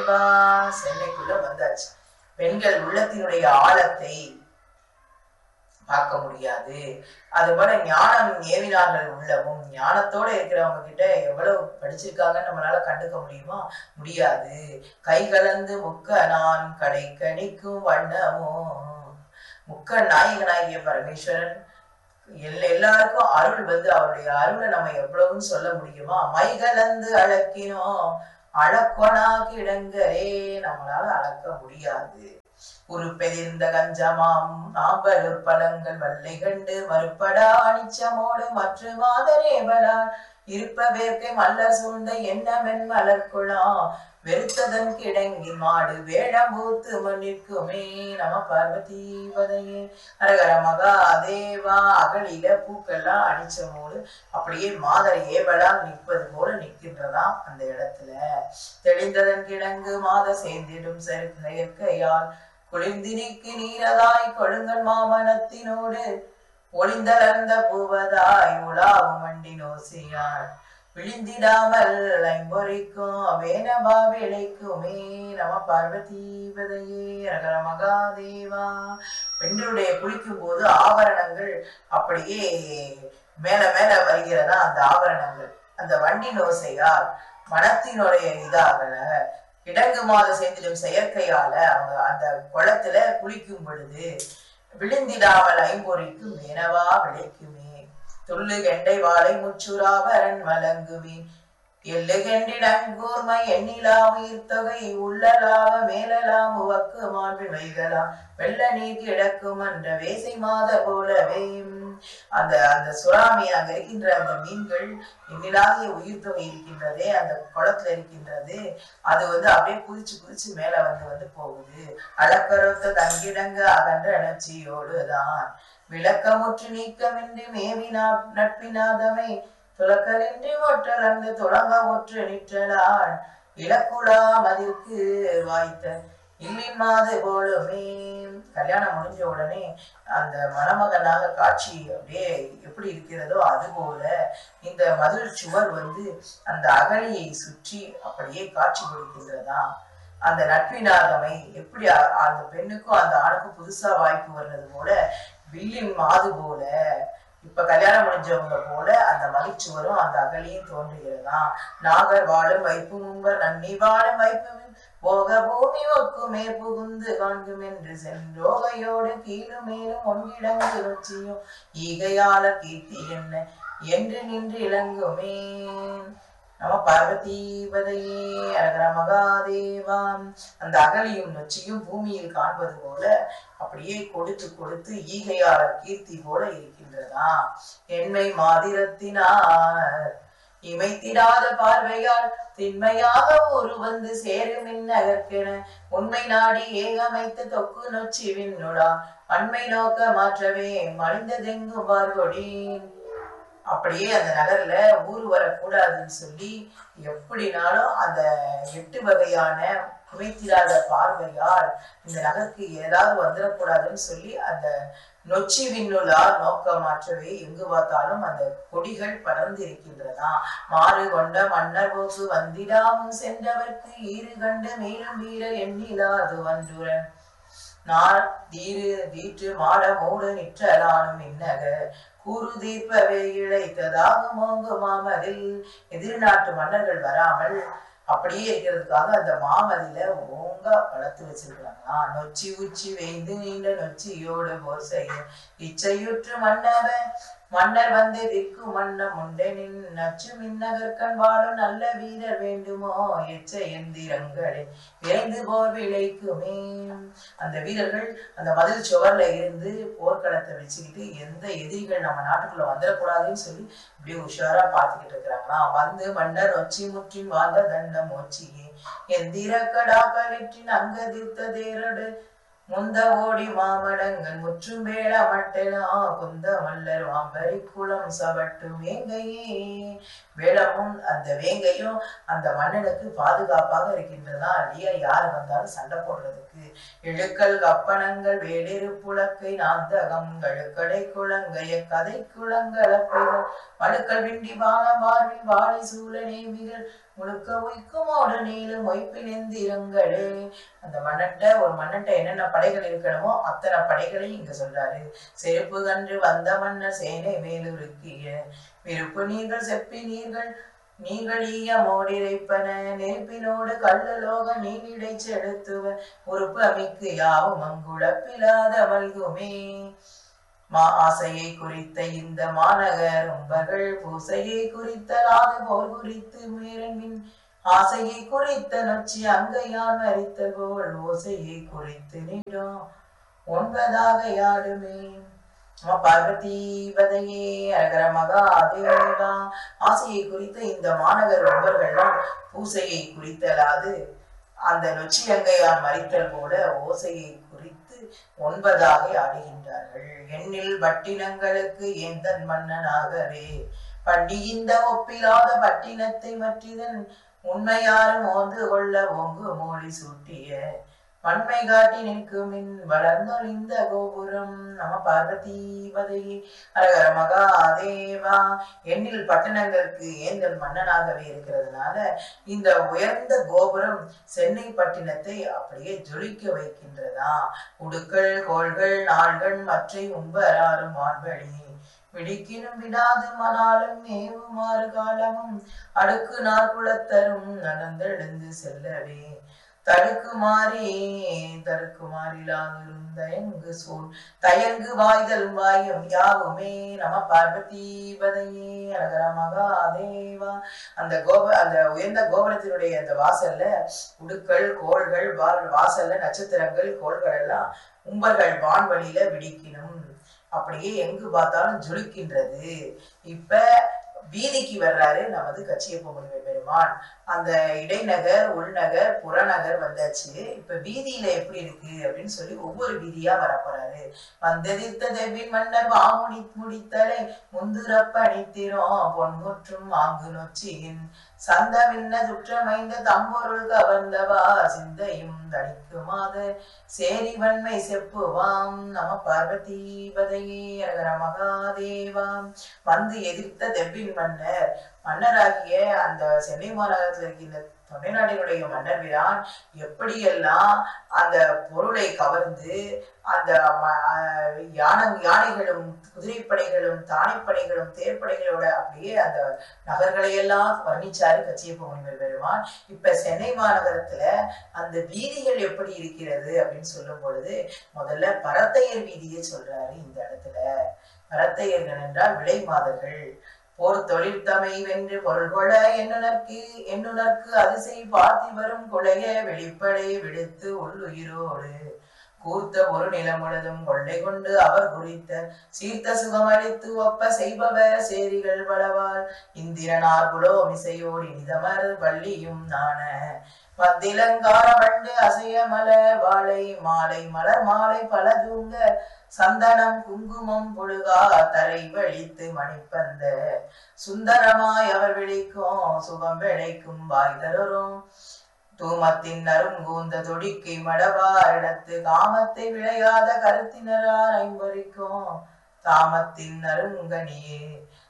தேவா சென்னைக்குள்ள வந்தாச்சு பெண்கள் உள்ளத்தினுடைய ஆழத்தை பார்க்க முடியாது அது போல ஞானம் ஏவினார்கள் உள்ளவும் ஞானத்தோட இருக்கிறவங்க கிட்ட எவ்வளவு படிச்சிருக்காங்கன்னு நம்மளால கண்டுக்க முடியுமா முடியாது கை கலந்து முக்க நான் கடை கணிக்கும் வண்ணமோ முக்க நாயகனாகிய பரமேஸ்வரன் எல்லா எல்லாருக்கும் அருள் வந்து அவருடைய அருளை நம்ம எவ்வளவுன்னு சொல்ல முடியுமா மை கலந்து அழக்கினோம் அழக்கொணா கிடங்கரே நம்மளால அளக்க முடியாது உருப்பெதிர்ந்த கஞ்சமாம் நாம்பலூர் பழங்கள் வல்லை கண்டு மறுபடா அனிச்சமோடு மற்ற மாதரேபலான் இருப்ப வேர்க்கை மல்லர் சூழ்ந்த எண்ணமென் மலர்குழாம் வெறுத்ததன் கிடங்கி மாடு வேடம்பூத்து மன்னிற்குமே நம பார்வதி பதையே அரகர மகா தேவா அகலில பூக்கெல்லாம் அடிச்சமோடு அப்படியே மாதர் ஏவலால் நிற்பது போல நிற்கின்றதாம் அந்த இடத்துல தெளிந்ததன் கிடங்கு மாத சேர்ந்திடும் செயற்கையால் குளிர்ந்தினிக்கு நீரதாய் கொடுங்கல் மாமனத்தினோடு ஒளிந்தளர்ந்த பூவதாய் உலாவும் வண்டி நோசியான் விழிந்திடாமல் ஐம்பொறிக்கும் வேனபா விளைக்குமே நம பார்வதி பதையே ரகர மகாதேவா பெண்களுடைய குளிக்கும் போது ஆபரணங்கள் அப்படியே மேல மேல வருகிறதா அந்த ஆபரணங்கள் அந்த வண்டி நோசையால் மனத்தினுடைய இதாகல கிடங்கு மாத சேர்ந்திடும் செயற்கையால அவங்க அந்த குளத்துல குளிக்கும் பொழுது விழுந்திடாமல் ஐம்பொறிக்கும் மேனவா விளைக்குமே துள்ளு கெண்டை வாழை முச்சுராவரன் மலங்குவி எள்ளு கெண்டிடங்கூர்மை எண்ணிலா உயிர் தொகை உள்ளலாவ மேலலாம் உவக்கு மாண்பின் வைகலாம் வெள்ள நீர் கிடக்கும் என்ற வேசை மாத போலவே அந்த அந்த சுறாமி அங்க இருக்கின்ற அந்த மீன்கள் எண்ணிலாகிய உயிர் தொகை இருக்கின்றதே அந்த குளத்துல இருக்கின்றது அது வந்து அப்படியே குதிச்சு குதிச்சு மேல வந்து வந்து போகுது அளக்கரொத்த தங்கிடங்க அகன்ற எனர்ச்சியோடுதான் விளக்கமுற்று நீக்கமின்றி மேவினா நட்பினாதமை துலக்கலின்றி ஒற்றலர்ந்து தொடங்க ஒற்று நிற்றலாள் இலக்குலா மதிற்கு வாய்த்த இல்லின் மாது போலுமே கல்யாணம் முடிஞ்ச உடனே அந்த மணமகனாக காட்சி அப்படியே எப்படி இருக்கிறதோ அது போல இந்த மதில் சுவர் வந்து அந்த அகழியை சுற்றி அப்படியே காட்சி கொடுக்கின்றதா அந்த நட்பினாதமை எப்படி அ- அந்த பெண்ணுக்கும் அந்த ஆணுக்கும் புதுசா வாய்ப்பு வர்றது போல வில்லின் மாது போல இப்ப கல்யாணம் முடிஞ்சவங்க போல அந்த மகிழ்ச்சுவரும் அந்த அகலியும் தோன்றுகிறதாம் நாகர் வாழும் வைப்பு முன்பர் நன்னி வாழும் வைப்பு போக பூமி ஒக்குமே புகுந்து காண்கும் என்று சென்றோகையோடு கீழும் மேலும் ஒன்றிடங்கு ருச்சியும் ஈகையால கீர்த்தி என்ன என்று நின்று இளங்குமே நம பார்வதீபதையே அரகர மகாதேவாம் அந்த அகலியும் நொச்சியும் பூமியில் காண்பது போல அப்படியே கொடுத்து கொடுத்து ஈகையாளர் கீர்த்தி போல இருக்கின்றதா எண்மை மாதிரத்தினார் இமைத்திடாத பார்வையால் திண்மையாக ஒரு வந்து சேருமின் நகர்க்கென உண்மை நாடி ஏகமைத்து தொக்கு நொச்சி விண்ணுடா அண்மை நோக்க மாற்றவே மறைந்ததெங்கும் பார்கொடீன் அப்படியே அந்த நகர்ல ஊர் வரக்கூடாதுன்னு சொல்லி எப்படினாலும் அந்த எட்டு வகையான குவைத்திராத பார்வையால் இந்த நகருக்கு ஏதாவது வந்துடக்கூடாதுன்னு சொல்லி அந்த நொச்சி விண்ணுளார் நோக்க மாற்றவே எங்கு பார்த்தாலும் அந்த கொடிகள் படர்ந்து இருக்கின்றதா மாறு கொண்ட மன்னர் போக்கு வந்திடாமுன் சென்றவர்க்கு ஈறு கண்டு மேலும் வீரர் எண்ணிலாது வன்றுரன் நான் தீரு தீற்று மாட மூடு நிற்றலானும் இன்னக கூறு தீர்ப்பவே இழைத்ததாக மோங்கு மாமதில் எதிர்நாட்டு மன்னர்கள் வராமல் அப்படியே இருக்கிறதுக்காக அந்த மாமதில ஓங்கா வளர்த்து வச்சிருக்காங்களா நொச்சி உச்சி வேய்ந்து நீண்ட நொச்சியோடு போர் செய்ய இச்சையுற்று மன்னவன் மன்னர் வந்து திக்கு மன்ன முண்டனின் நச்சு மின்னகற்கண் வாழும் நல்ல வீரர் வேண்டுமோ எச்ச எந்திரங்களே விரைந்து போர் விளைக்குமே அந்த வீரர்கள் அந்த மதில் சுவர்ல இருந்து போர்க்களத்தை வச்சுக்கிட்டு எந்த எதிரிகள் நம்ம நாட்டுக்குள்ள வந்துடக்கூடாதுன்னு சொல்லி அப்படியே உஷாரா பாத்துக்கிட்டு இருக்கிறாங்களாம் வந்து மன்னர் ஒச்சி முற்றின் வாழ்ந்த தண்டம் ஒச்சியே எந்திர கடாக்களிற்றின் அங்கதித்த தேரடு முந்த ஓடி மாமடங்கள் முற்றும் வேள மட்டெலாம் குந்த மல்லர் வாம்பரி குளம் சவட்டு வேங்கையே வேளமும் அந்த வேங்கையும் அந்த மன்னனுக்கு பாதுகாப்பாக இருக்கின்றதா இல்லையா யார் வந்தாலும் சண்டை போடுறதுக்கு இழுக்கல் கப்பனங்கள் வேலிரு புலக்கை நாந்தகம் கழுக்கடை குளங்கைய கதை குளங்களப்பைகள் மடுக்கல் விண்டி வானம் வாழ்வில் வாழை சூழ நேமிகள் முழுக்க உய்க்குமோடு நீளும் மொய்ப்பில் எந்திரங்களே அந்த மன்னன்ட்ட ஒரு மன்னன்ட்ட என்னென்ன படைகள் இருக்கணுமோ அத்தனை படைகளையும் இங்க சொல்றாரு செருப்பு கன்று வந்த மன்னர் சேனை மேலுருக்கிய விருப்பு நீர்கள் செப்பி நீர்கள் நீங்கள் ஈய மோடிரைப்பன நெருப்பினோடு கள்ளலோக நீரிடை செலுத்துவ உறுப்பு அமைக்கு யாவும் அங்குழப்பிலாத மல்குமே மா ஆசையை குறித்த இந்த மாநகர் உம்பர்கள் பூசையை குறித்தலாது போல் குறித்து மீறன்பின் ஆசையை குறித்த நொச்சி அங்கையான் மறித்த போல் ஓசையை குறித்து நீடும் ஒன்பதாக யாடுமே நம பார்வதீபதையே அகர மகாதேவா ஆசையை குறித்த இந்த மாநகர் உம்பர்கள்லாம் பூசையை குறித்தலாது அந்த நொச்சி அங்கையான் மறித்தல் போல ஓசையை குறித்து ஒன்பதாக ஆடுகின்றார்கள் எண்ணில் பட்டினங்களுக்கு எந்தன் மன்னனாகவே பண்டி இந்த ஒப்பிலாத பட்டினத்தை மற்றிதன் உண்மையாரும் மோந்து கொள்ள ஒங்கு மொழி சூட்டிய வன்மை காட்டி நிற்கும் மின் வளர்ந்தொழிந்த கோபுரம் நம பார்வதீபதை அரகர மகாதேவா எண்ணில் பட்டணங்களுக்கு ஏந்தல் மன்னனாகவே இருக்கிறதுனால இந்த உயர்ந்த கோபுரம் சென்னை பட்டினத்தை அப்படியே ஜொலிக்க வைக்கின்றதா உடுக்கள் கோள்கள் நாள்கள் மற்றை உம்பராறும் மான்வழி விடிக்கினும் விடாது மணாலும் மேவுமாறு காலமும் அடுக்கு நாற்குலத்தரும் நடந்தெழுந்து செல்லவே தடுக்குமாறி தடுக்குமாறிலாதிரும் தயங்கு சூழ் தயங்கு வாய்தல் வாயும் யாவுமே நம பார்வதீபதையே அழகர மகாதேவா அந்த கோப அந்த உயர்ந்த கோபுரத்தினுடைய அந்த வாசல்ல உடுக்கள் கோள்கள் வா- வாசல்ல நட்சத்திரங்கள் கோள்கள் எல்லாம் உம்பர்கள் வான்வழியில விடிக்கணும் அப்படியே எங்கு பார்த்தாலும் ஜொலிக்கின்றது இப்ப வீதிக்கு வர்றாரு நமது கச்சியப்ப முனிவர் பெருமான் அந்த இடைநகர் உள்நகர் புறநகர் வந்தாச்சு இப்ப வீதியில எப்படி இருக்கு அப்படின்னு சொல்லி ஒவ்வொரு வீதியா வரப்போறாரு வந்ததிர்த்த தெவின் மன்னர் வாமுடி முடித்தலை முந்துரப்பணித்திரும் பொன்முற்றும் ஆங்கு நொச்சியின் சந்தமின்ன சுற்றமைந்த தம்பொருள் கவர்ந்தவா சிந்தையும் தணிக்குமாத சேரி வன்மை செப்புவாம் நம பார்வதீபதையே அகர மகாதேவாம் வந்து எதிர்த்த தெப்பின் மன்னர் மன்னராகிய அந்த சென்னை மாநகரத்தில் இருக்கின்ற தமிழ்நாட்டினுடைய மன்னர் பிரான் எப்படியெல்லாம் அந்த பொருளை கவர்ந்து அந்த ம- அஹ் யானை யானைகளும் குதிரைப்படைகளும் தானைப்படைகளும் தேர்ப்படைகளோட அப்படியே அந்த நகர்களை எல்லாம் வர்ணிச்சாரு கச்சியப்ப முனிவர் பெருமான் இப்ப சென்னை மாநகரத்துல அந்த வீதிகள் எப்படி இருக்கிறது அப்படின்னு சொல்லும் பொழுது முதல்ல பரத்தையர் வீதியை சொல்றாரு இந்த இடத்துல பரத்தையர்கள் என்றால் விலை மாதர்கள் போர் தொழில் தமை வென்று பொருள் கொள எண்ணுனர்க்கு எண்ணுனர்க்கு அதிசை பார்த்தி வரும் கொலைய வெளிப்படை விடுத்து உள்ளுயிரோடு கூர்த்த ஒரு நிலம் முழுதும் கொள்ளை கொண்டு அவர் குறித்த சீர்த்த சுகமளித்து ஒப்ப செய்பவர் சேரிகள் பலவால் இந்திரனார் புலோமிசையோடு இனிதமர் வள்ளியும் நாண மத்திலங்கார வண்டு அசைய மலர் வாழை மாலை மலர் மாலை பல தூங்க சந்தனம் குங்குமம் பொழுகா தரை வழித்து மணிப்பந்த சுந்தரமாய் அவர் விழிக்கும் சுகம் விளைக்கும் வாய் தரும் தூமத்தின் நறுங்கூந்த தொடிக்கை மடவாரிடத்து காமத்தை விளையாத கருத்தினரார் ஐம்பொறிக்கும் தாமத்தின் நறுங்கனியே